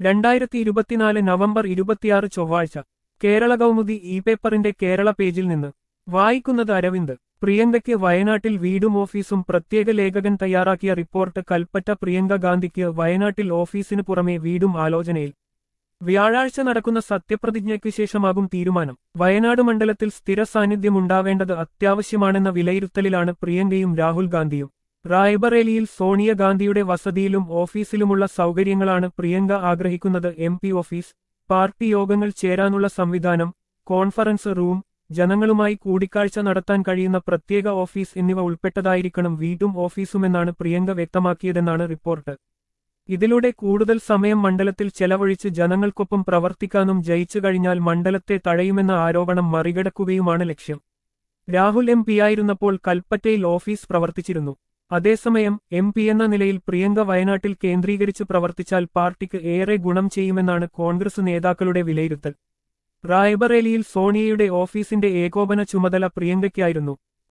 രണ്ടായിരത്തി ഇരുപത്തിനാല് നവംബർ ഇരുപത്തിയാറ് ചൊവ്വാഴ്ച കേരള കൗമുദി ഇ പേപ്പറിന്റെ കേരള പേജിൽ നിന്ന് വായിക്കുന്നത് അരവിന്ദ് പ്രിയങ്കയ്ക്ക് വയനാട്ടിൽ വീടും ഓഫീസും പ്രത്യേക ലേഖകൻ തയ്യാറാക്കിയ റിപ്പോർട്ട് കൽപ്പറ്റ പ്രിയങ്ക ഗാന്ധിക്ക് വയനാട്ടിൽ ഓഫീസിന് പുറമെ വീടും ആലോചനയിൽ വ്യാഴാഴ്ച നടക്കുന്ന സത്യപ്രതിജ്ഞയ്ക്ക് ശേഷമാകും തീരുമാനം വയനാട് മണ്ഡലത്തിൽ സ്ഥിര സാന്നിധ്യമുണ്ടാവേണ്ടത് അത്യാവശ്യമാണെന്ന വിലയിരുത്തലിലാണ് പ്രിയങ്കയും രാഹുൽ ഗാന്ധിയും റായ്ബറേലിയിൽ സോണിയാഗാന്ധിയുടെ വസതിയിലും ഓഫീസിലുമുള്ള സൗകര്യങ്ങളാണ് പ്രിയങ്ക ആഗ്രഹിക്കുന്നത് എം പി ഓഫീസ് പാർട്ടി യോഗങ്ങൾ ചേരാനുള്ള സംവിധാനം കോൺഫറൻസ് റൂം ജനങ്ങളുമായി കൂടിക്കാഴ്ച നടത്താൻ കഴിയുന്ന പ്രത്യേക ഓഫീസ് എന്നിവ ഉൾപ്പെട്ടതായിരിക്കണം വീടും ഓഫീസുമെന്നാണ് പ്രിയങ്ക വ്യക്തമാക്കിയതെന്നാണ് റിപ്പോർട്ട് ഇതിലൂടെ കൂടുതൽ സമയം മണ്ഡലത്തിൽ ചെലവഴിച്ച് ജനങ്ങൾക്കൊപ്പം പ്രവർത്തിക്കാനും ജയിച്ചു കഴിഞ്ഞാൽ മണ്ഡലത്തെ തഴയുമെന്ന ആരോപണം മറികടക്കുകയുമാണ് ലക്ഷ്യം രാഹുൽ എം പിയായിരുന്നപ്പോൾ കൽപ്പറ്റയിൽ ഓഫീസ് പ്രവർത്തിച്ചിരുന്നു അതേസമയം എം പി എന്ന നിലയിൽ പ്രിയങ്ക വയനാട്ടിൽ കേന്ദ്രീകരിച്ച് പ്രവർത്തിച്ചാൽ പാർട്ടിക്ക് ഏറെ ഗുണം ചെയ്യുമെന്നാണ് കോൺഗ്രസ് നേതാക്കളുടെ വിലയിരുത്തൽ റായ്ബറേലിയിൽ സോണിയയുടെ ഓഫീസിന്റെ ഏകോപന ചുമതല പ്രിയങ്കയ്ക്കായിരുന്നു